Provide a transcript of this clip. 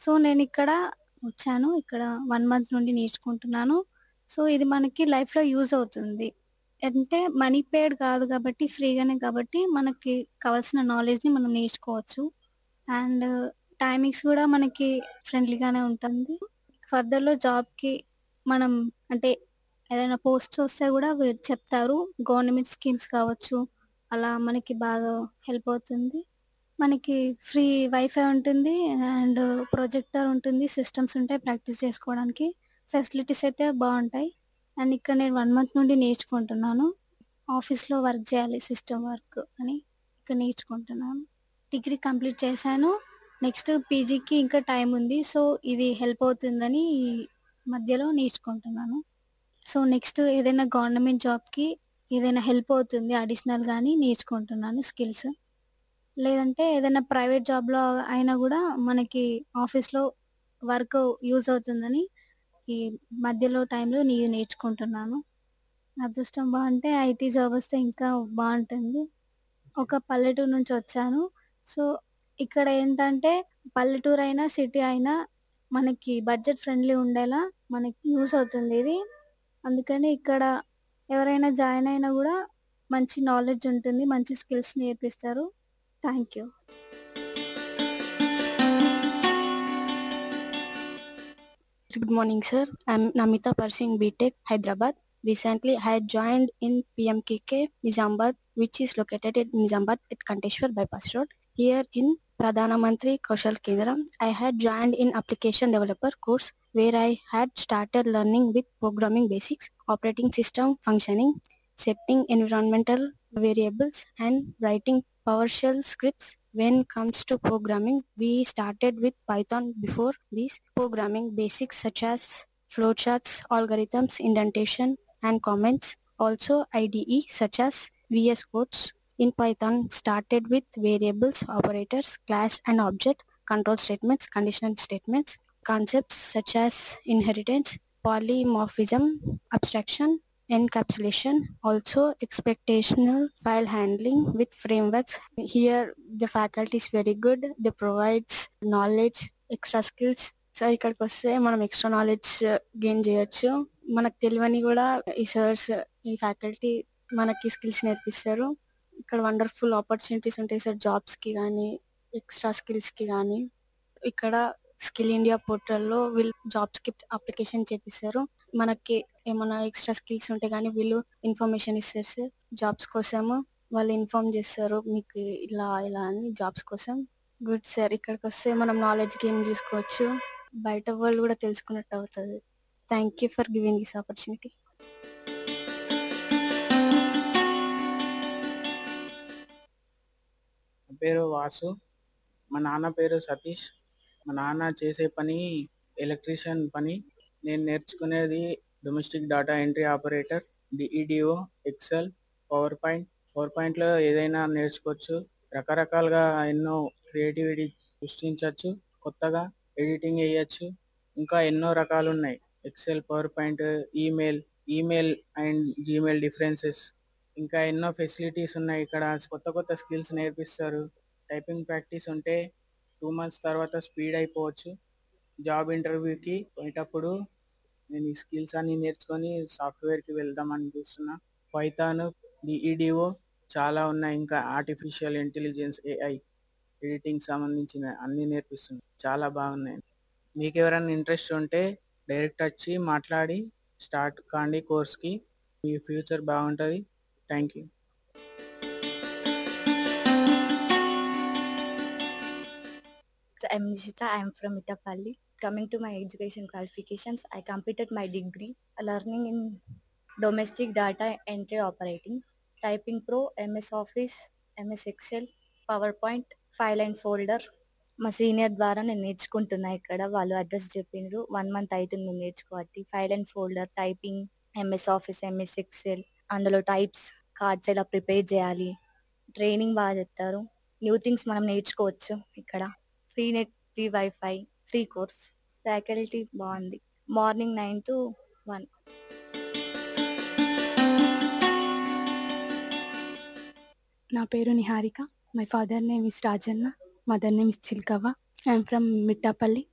So నేనిక్కడ వచ్చాను. ఇక్కడ 1 మంత్ నుండి నేర్చుకుంటున్నాను. సో ఇది మనకి లైఫ్‌లో యూజ్ అవుతుంది. అంటే మనీ పెయిడ్ కాదు కాబట్టి ఫ్రీగానే కాబట్టి మనకి కావాల్సిన నాలెడ్జ్‌ని మనం నేర్చుకోవచ్చు. అండ్ టైమింగ్స్ కూడా మనకి ఫ్రెండ్లీగానే ఉంటుంది. ఫర్దర్‌లో జాబ్‌కి మనం అంటే ఏదైనా పోస్ట్స్ వస్తే కూడా వీ చెప్తారు. గవర్నమెంట్ స్కీమ్స్ కావచ్చు. అలా మనకి బాగా హెల్ప్ అవుతుంది. మనకి ఫ్రీ వైఫై ఉంటుంది. అండ్ ప్రొజెక్టర్ ఉంటుంది. సిస్టమ్స్ ఉంటాయి ప్రాక్టీస్ చేసుకోవడానికి. ఫెసిలిటీస్ అయితే బావుంటాయి. అండ్ ఇక్కడ నేను 1 మంత్ నుండి నేర్చుకుంటున్నాను. ఆఫీస్‌లో వర్క్ చేయాలి సిస్టమ్ వర్క్ అని ఇక్కడ నేర్చుకుంటున్నాను. డిగ్రీ కంప్లీట్ చేశాను. నెక్స్ట్ పీజీకి ఇంకా టైమ్ ఉంది. సో ఇది హెల్ప్ అవుతుందని ఈ మధ్యలో నేర్చుకుంటున్నాను. సో నెక్స్ట్ ఏదైనా గవర్నమెంట్ జాబ్‌కి ఏదైనా హెల్ప్ అవుతుంది అడిషనల్‌గా అని నేర్చుకుంటున్నాను స్కిల్స్. లేదంటే ఏదైనా ప్రైవేట్ జాబ్‌లో అయినా కూడా మనకి ఆఫీస్‌లో వర్క్ యూజ్ అవుతుందని ఈ మధ్యలో టైంలో నే నేర్చుకుంటున్నాను. అదృష్టం బావుంటే ఐటీ జాబ్ వస్తే ఇంకా బావుంటుంది. ఒక పల్లెటూరు నుంచి వచ్చాను. సో ఇక్కడ ఏంటంటే పల్లెటూరైనా, సిటీ అయినా మనకి బడ్జెట్ ఫ్రెండ్లీ ఉండేలా మనకి యూజ్ అవుతుంది ఇది. అందుకని ఇక్కడ ఎవరైనా జాయిన్ అయినా కూడా మంచి నాలెడ్జ్ ఉంటుంది. మంచి స్కిల్స్ నేర్పిస్తారు. Thank you. Good morning, sir. I'm Namita pursuing BTech, Hyderabad. Recently, I had joined in PMKK, Nizamabad, which is located in Nizamabad at Kanteshwar Bypass Road. Here in Pradhana Mantri Kaushal Kendra, I had joined in application developer course where I had started learning with programming basics, operating system functioning, setting environmental variables and writing PowerShell scripts. When comes to programming, we started with Python before this programming basics such as flowcharts, algorithms, indentation and comments. Also IDE such as VS Codes in Python started with variables, operators, class and object, control statements, conditional statements, concepts such as inheritance, polymorphism, abstraction, encapsulation, also expectational file handling with frameworks. Here the faculty is very good. They provides knowledge, extra skills. So ఇక్కడికి వస్తే మనం extra knowledge gain చేయొచ్చు మనకు తెలియని కూడా ఈ sirs ఈ faculty మనకి స్కిల్స్ నేర్పిస్తారు ఇక్కడ వండర్ఫుల్ ఆపర్చునిటీస్ ఉంటాయి సార్ జాబ్స్ కి కానీ ఎక్స్ట్రా స్కిల్స్ కి కానీ ఇక్కడ స్కిల్ ఇండియా పోర్టల్లో వీళ్ళు జాబ్స్ కి అప్లికేషన్ చేపిస్తారు మనకి ఏమైనా ఎక్స్ట్రా స్కిల్స్ ఉంటే కానీ వీళ్ళు ఇన్ఫర్మేషన్ ఇస్తారు సార్ జాబ్స్ కోసము వాళ్ళు ఇన్ఫార్మ్ చేస్తారు మీకు ఇలా ఇలా అని జాబ్స్ కోసం గుడ్ సార్ ఇక్కడికి వస్తే మనం నాలెడ్జ్ గెయిన్ చేసుకోవచ్చు బయట వరల్డ్ కూడా తెలుసుకున్నట్టు అవుతుంది thank you for giving this opportunity నా పేరు వాసు మా నాన్న పేరు సతీష్ మా నాన్న చేసే పని ఎలక్ట్రీషియన్ పని నేను నేర్చుకునేది domestic data entry operator DEDO Excel power point power పాయింట్లో ఏదైనా నేర్చుకోవచ్చు రకరకాలుగా ఎన్నో క్రియేటివిటీ సృష్టించవచ్చు కొత్తగా ఎడిటింగ్ చేయొచ్చు ఇంకా ఎన్నో రకాలు ఉన్నాయి Excel power point email email and Gmail differences ఇంకా ఎన్నో ఫెసిలిటీస్ ఉన్నాయి ఇక్కడ కొత్త కొత్త స్కిల్స్ నేర్పిస్తారు టైపింగ్ ప్రాక్టీస్ ఉంటే టూ మంత్స్ తర్వాత స్పీడ్ అయిపోవచ్చు జాబ్ ఇంటర్వ్యూకి పోయేటప్పుడు నేను ఈ స్కిల్స్ అన్ని నేర్చుకొని సాఫ్ట్వేర్కి వెళ్దామని చూస్తున్నా పైథాన్ డిఈడిఓ చాలా ఉన్నాయి ఇంకా ఆర్టిఫిషియల్ ఇంటెలిజెన్స్ ఏఐ ఎడిటింగ్ సంబంధించిన అన్ని నేర్పిస్తుంది చాలా బాగున్నాయి మీకు ఎవరైనా ఇంట్రెస్ట్ ఉంటే డైరెక్ట్ వచ్చి మాట్లాడి స్టార్ట్ కాండి కోర్స్కి మీ ఫ్యూచర్ బాగుంటుంది thank you So, I'm Nishita. I'm from Itapalli. Coming to my education qualifications, I completed my degree learning in domestic data entry operating, typing pro, MS Office, MS Excel, PowerPoint, file and folder మా senior ద్వారా నేను నేర్చుకుంటున్నా ఇక్కడ వాళ్ళు address చెప్పిండ్రు one month అవుతుంది నేను నేర్చుకోవట్టి file and folder typing MS office MS Excel అందులో టైప్స్ కార్డ్స్ ఎలా ప్రిపేర్ చేయాలి ట్రైనింగ్ బాగా చెప్తారు న్యూ థింగ్స్ మనం నేర్చుకోవచ్చు ఇక్కడ free net free WiFi free course faculty బాగుంది మార్నింగ్ నైన్ టు వన్ నా పేరు Niharika my father name is Rajanna mother name is Chilkavva I'm from మిట్టాపల్లి